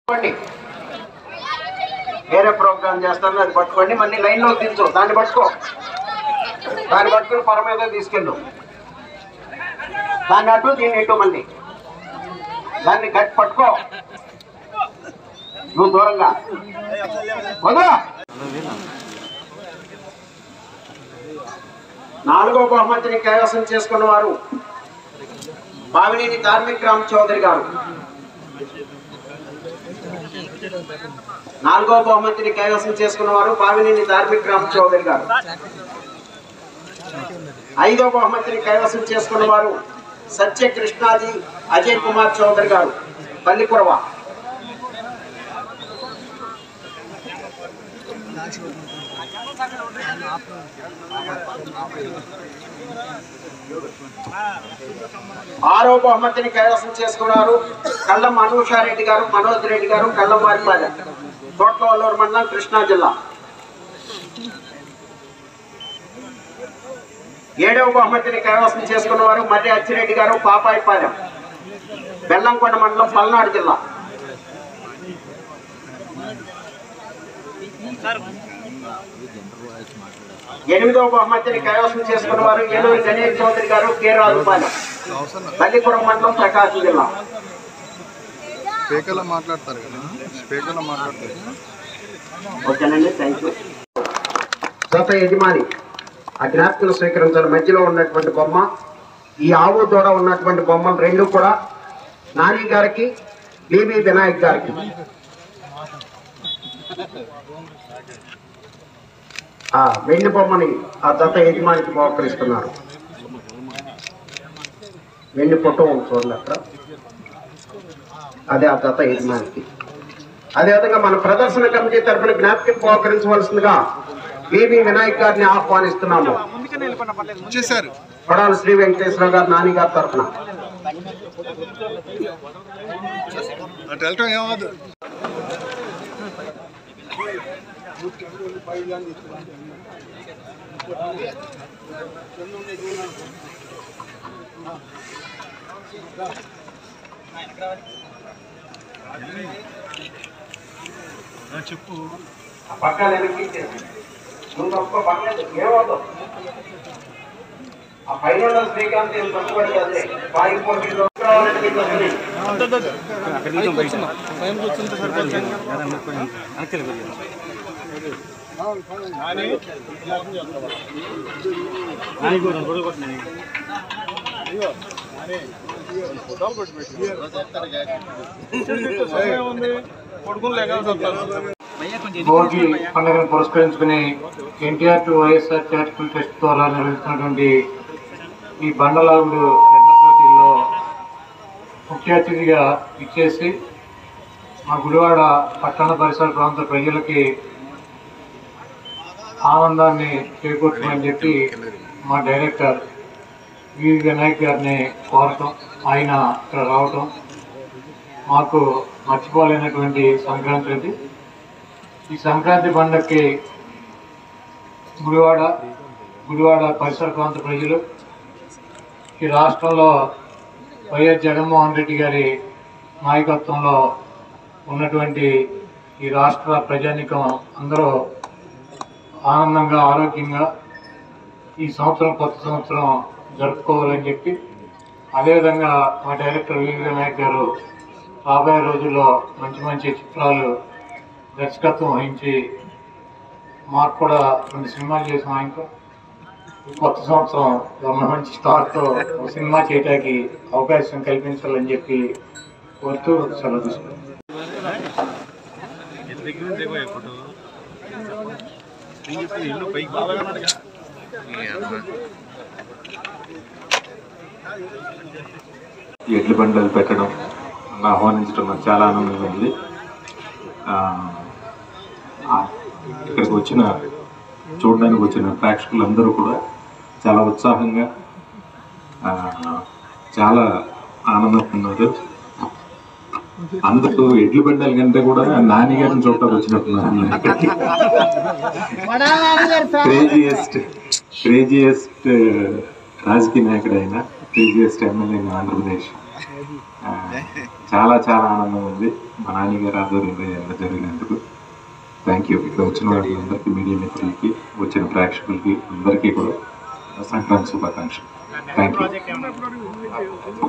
పట్టుకోండి వేరే ప్రోగ్రామ్ చేస్తాను అది పట్టుకోండి మళ్ళీ లైన్లో దించు దాన్ని పట్టుకో దాన్ని పట్టుకుని పొర మీద తీసుకెళ్ళు దాన్ని అటు దీన్ని ఇటు మళ్ళీ దాన్ని గట్టి పట్టుకో నువ్వు దూరంగా వదరా నాలుగో బహుమతిని కైవసం చేసుకున్న వారు బావినేని ధార్మిక్ రామ్ చౌదరి గారు నాలుగో బహుమతిని కైవసం చేసుకున్న వారు బావినేని ధార్మిక్ రామ్ చౌదరి గారు ఐదో బహుమతిని కైవసం చేసుకున్న వారు సత్య కృష్ణాజీ అజయ్ కుమార్ చౌదరి గారు పల్లిపురవ ఆరో బహుమతిని కైవసం చేసుకున్నారు కళ్ళం అనూషారెడ్డి గారు మనోజ్ రెడ్డి గారు కళ్ళం వారిపాలెం తోట్లవల్లూరు మండలం కృష్ణా జిల్లా ఏడవ బహుమతిని కైవసం చేసుకున్నవారు మర్రి అచ్చిరెడ్డి గారు పాపాయిపాలెం బెల్లంకొండ మండలం పల్నాడు జిల్లా ఎనిమిదవ బహుమతిని కైవసం చేసుకున్నవారు ఏలూరు గణేష్ చౌదరి గారు కె రాజుపాలెం తల్లిపురం మండలం ప్రకాశం జిల్లా స్పీకర్లో మాట్లాడతారు కదా స్పీకర్లో మాట్లాడతారు ఓకేనండి థ్యాంక్ యూ జత యజమాని ఆ జ్ఞాపకం స్వీకరించాలి మధ్యలో ఉన్నటువంటి బొమ్మ ఈ ఆవు దూడ ఉన్నటువంటి బొమ్మలు రెండు కూడా నాని గారికి బీబీ వినాయక్ గారికి ఆ వెండి బొమ్మని ఆ జత యజమానికి బహుకరిస్తున్నారు వెండి ఫోటో ఉంది చూడండి అక్కడ అదే ఆ జత యజమానికి అదేవిధంగా మన ప్రదర్శన కమిటీ తరఫున జ్ఞాపకం పోకరించవలసిందిగా వివి వినాయక్ గారిని ఆహ్వానిస్తున్నాము వచ్చేసారు కొడాలి శ్రీ వెంకటేశ్వర గారు నాని గారి తరఫున అటు వెళ్ళటం ఏమవద్దు చెప్పు ఆ పక్కన వెనక్కి ఇచ్చేసి. ముందు ఒక్క పక్కన ఏమవుతావు ఆ పైన ఉన్న శ్రీకాంత్ ఏం తక్కువ అదే వారి పోటీలో రావాలంటే మీకు వస్తున్నాయి. భోగి పండుగను పురస్కరించుకుని NTR to YSR charitable trust ద్వారా నిర్వహిస్తున్నటువంటి ఈ బండలాగుడు ఎడ్ల పోటీల్లో ముఖ్య అతిథిగా ఇచ్చేసి మా గుడివాడ పట్టణ పరిసర ప్రాంత ప్రజలకి ఆనందాన్ని చేకూర్చమని చెప్పి మా డైరెక్టర్ వి వినాయక్ గారిని కోరటం ఆయన ఇక్కడ రావటం మాకు మర్చిపోలేనటువంటి సంక్రాంతి ఇది ఈ సంక్రాంతి పండగకి గుడివాడ గుడివాడ పరిసర ప్రాంత ప్రజలు ఈ రాష్ట్రంలో వైఎస్ జగన్మోహన్ రెడ్డి గారి నాయకత్వంలో ఉన్నటువంటి ఈ రాష్ట్ర ప్రజానికం అందరూ ఆనందంగా ఆరోగ్యంగా ఈ సంవత్సరం కొత్త సంవత్సరం జరుపుకోవాలని చెప్పి అదేవిధంగా మా డైరెక్టర్ వి వినాయక్ గారు రాబోయే రోజుల్లో మంచి మంచి చిత్రాలు దర్శకత్వం వహించి మాకు కూడా రెండు సినిమాలు చేసాం ఆయనతో ఈ కొత్త సంవత్సరం ఒక మంచి స్టార్తో ఒక సినిమా చేయడానికి అవకాశం కల్పించాలని చెప్పి కోరుతూ సెలవు తీసుకున్నాం ఈ ఎడ్ల బండ్లు పెట్టడం నన్ను ఆహ్వానించడం నాకు చాలా ఆనందంగా ఉంది ఆ, ఆ, ఇక్కడికి వచ్చిన చూడడానికి వచ్చిన ప్రేక్షకులందరూ కూడా చాలా ఉత్సాహంగా ఆ, చాలా ఆనందపడుతున్నారు అందరూ ఎడ్ల బండాల కంటే కూడా నాని గారిని చూడటానికి వచ్చినట్టున్నారు క్రేజియస్ట్ క్రేజియస్ట్ రాజకీయ నాయకుడు ఆయన క్రేజియస్ట్ ఎమ్మెల్యే ఆంధ్రప్రదేశ్ ఆ, చాలా చాలా ఆనందం ఉంది మా నాన్నగారు ఆధ్వర్యంలో ఎంత జరిగినందుకు థ్యాంక్ యూ ఇక్కడ వచ్చిన వాళ్ళందరికీ మీడియా మిత్రులకి వచ్చిన ప్రేక్షకులకి అందరికీ కూడా సంక్రాంతి శుభాకాంక్షలు థ్యాంక్ యూ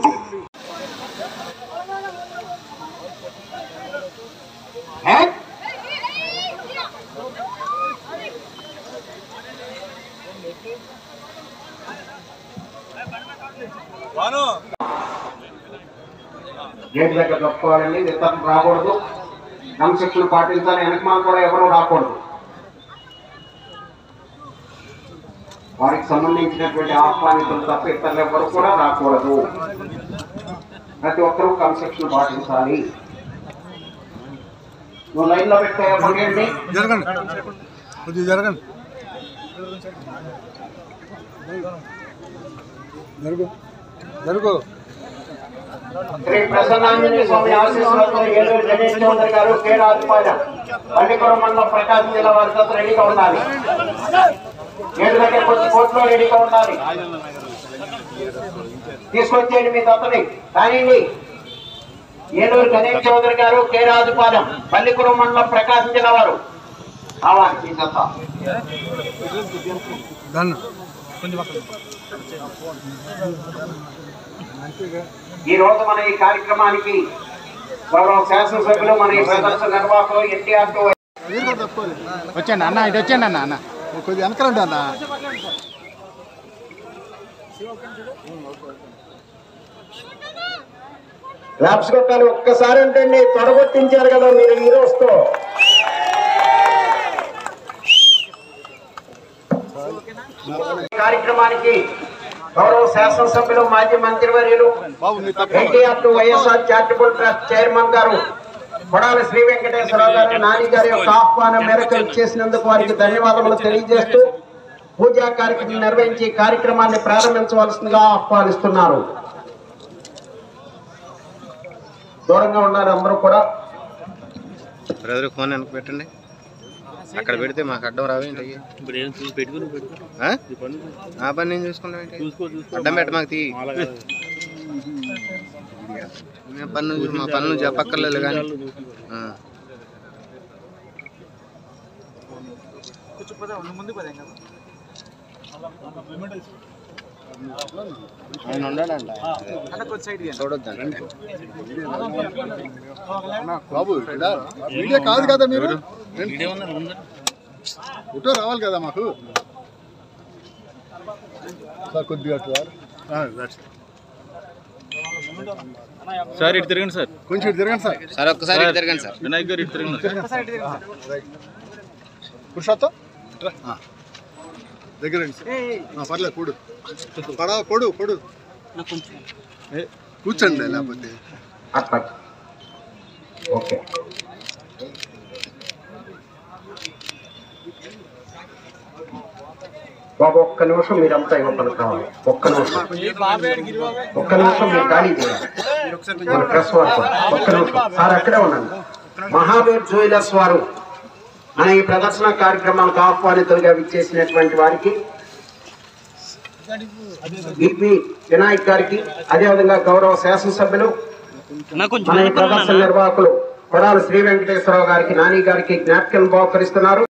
గేట్ దగ్గర తప్పుకోవాలండి ఇతరులు రాకూడదు క్రమశిక్షణ పాటించాలి వెనకమాల కూడా ఎవరు రాకూడదు వారికి సంబంధించినటువంటి ఆహ్వానితులు తప్ప ఇతరులు ఎవరు కూడా రాకూడదు ప్రతి ఒక్కరూ క్రమశిక్షణ పాటించాలి నువ్వు లైన్ లో పెట్టే పండి జరగండి కొద్దిగా జరగండి జరుగు జరుగు శ్రీ ప్రసన్నాంజనేయ స్వామి ఆశీస్సులతో ఏలూరు గణేష్ చౌదరి గారు కే రాజపాలెం పల్లిపురం మండలం ప్రకాశం జిల్లా వారితో రెడీగా ఉండాలి ఏడు దగ్గర కొద్ది కోట్లో రెడీగా ఉండాలి తీసుకొచ్చేయండి మీ దత్తని కానీ ఏలూరు గణేష్ చౌదరి గారు కే రాజుపాలెం పల్లిపురం మండలం ప్రకాశం జిల్లా వారు కావాలి మీ దత్త డన్ ఈ రోజు మన ఈ కార్యక్రమానికి గౌరవ శాసనసభ్యులు మన ఈ ప్రదర్శన నిర్వాహకులు ఎన్టీఆర్ టు వచ్చాను అన్న ఇటు వచ్చాను అన్న అన్న కొద్దిగా వెనకరండి అన్న ల్యాబ్స్ కొట్టాలి ఒక్కసారి అంటే తొడగొట్టించారు కదా మీరు హీరోస్తో ఈ కార్యక్రమానికి గౌరవ శాసనసభ్యులు మాజీ మంత్రివర్యులు బాబు నీ తప్ప NTR to YSR charitable trust chairman గారు కొడాలి శ్రీ వెంకటేశ్వరరావు గారు నాని గారి యొక్క ఆహ్వానం మేరకు ఇచ్చేసినందుకు వారికి ధన్యవాదములు తెలియజేస్తూ పూజా కార్యక్రమం నిర్వహించి కార్యక్రమాన్ని ప్రారంభించవలసిందిగా ఆహ్వానిస్తున్నారు దూరంగా ఉన్నారు అందరూ కూడా బ్రదర్ ఫోన్ వెనక్కి పెట్టండి అక్కడ పెడితే మాకు అడ్డం రావేంటి అయ్యి? ఆ? ఆ పని నేను చూసుకుంటాం ఏంటి అడ్డం పెట్ట మాకు తీ మేము పన్ను మా పన్ను చెప్పక్కర్లేదు కానీ ఆ. ఆయన ఉన్నాడంట చూడొద్దండి బాబు ఇక్కడ వీడియో కాదు కదా మీరు ఫోటో రావాలి కదా మాకు సార్ కొద్దిగా అటు రా. ఆ, that's it. సార్ ఇటు తిరగండి సార్ కొంచెం ఇటు తిరగండి సార్ సార్ ఒక్కసారి ఇటు తిరగండి సార్ వినాయక్ గారు ఇటు తిరగండి పురుషోత్తం ఇట్రా. ఆ. దగ్గర రండి సార్. ఆ, పర్లేదు కూడు పడా కొడు కొడు ఏ, కూర్చోండి లేకపోతే అట్లా ఓకే బాబు ఒక్క నిమిషం మీరంతా ఇవ్వమని కావాలి ఒక్క నిమిషం ఒక్క నిమిషం మీరు ఖాళీ చేయాలి మన ప్రెస్ వారు కూడా. ఒక్క నిమిషం సార్ అక్కడే ఉండండి మహావీర్ జ్యువెలర్స్ వారు మన ఈ ప్రదర్శన కార్యక్రమానికి ఆహ్వానితులుగా విచ్చేసినటువంటి వారికి ఇప్పి వినాయక్ గారికి అదేవిధంగా గౌరవ శాసనసభ్యులు మన ఈ ప్రదర్శన నిర్వాహకులు కొడాలి శ్రీ వెంకటేశ్వరరావు గారికి నాని గారికి జ్ఞాపికలు బహుకరిస్తున్నారు